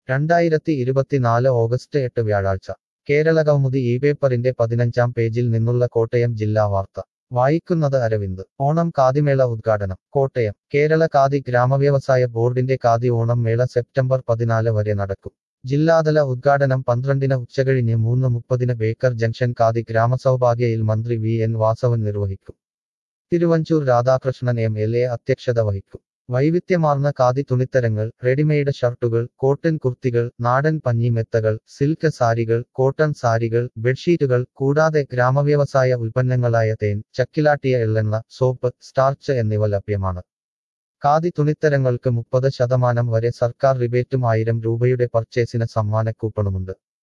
രണ്ടായിരത്തി ഇരുപത്തിനാല് ഓഗസ്റ്റ് എട്ട് വ്യാഴാഴ്ച കേരള കൗമുദി ഈ പേപ്പറിന്റെ പതിനഞ്ചാം പേജിൽ നിന്നുള്ള കോട്ടയം ജില്ലാ വാർത്ത വായിക്കുന്നത് അരവിന്ദ് ഓണം കാതിമേള ഉദ്ഘാടനം കോട്ടയം കേരള കാതി ഗ്രാമവ്യവസായ ബോർഡിന്റെ കാതി ഓണം മേള സെപ്റ്റംബർ പതിനാല് വരെ നടക്കും ജില്ലാതല ഉദ്ഘാടനം പന്ത്രണ്ടിന് ഉച്ചകഴിഞ്ഞ് മൂന്ന് മുപ്പതിന് ബേക്കർ ജംഗ്ഷൻ കാതി ഗ്രാമസൗഭാഗ്യയിൽ മന്ത്രി വി എൻ വാസവൻ നിർവഹിക്കും Thiruvanchoor Radhakrishnan M L A അധ്യക്ഷത വഹിക്കും വൈവിധ്യമാർന്ന കാതി തുണിത്തരങ്ങൾ റെഡിമെയ്ഡ് ഷർട്ടുകൾ കോട്ടൺ കുർത്തികൾ നാടൻ പഞ്ഞിമെത്തകൾ സിൽക്ക് സാരികൾ കോട്ടൺ സാരികൾ ബെഡ്ഷീറ്റുകൾ കൂടാതെ ഗ്രാമവ്യവസായ ഉൽപ്പന്നങ്ങളായ തേൻ ചക്കിലാട്ടിയ എള്ളെണ്ണ സോപ്പ് സ്റ്റാർച്ച് എന്നിവ ലഭ്യമാണ് ഖാദി തുണിത്തരങ്ങൾക്ക് മുപ്പത് ശതമാനം വരെ സർക്കാർ റിബേറ്റും ആയിരം രൂപയുടെ പർച്ചേസിന് സമ്മാന കൂപ്പണുമുണ്ട്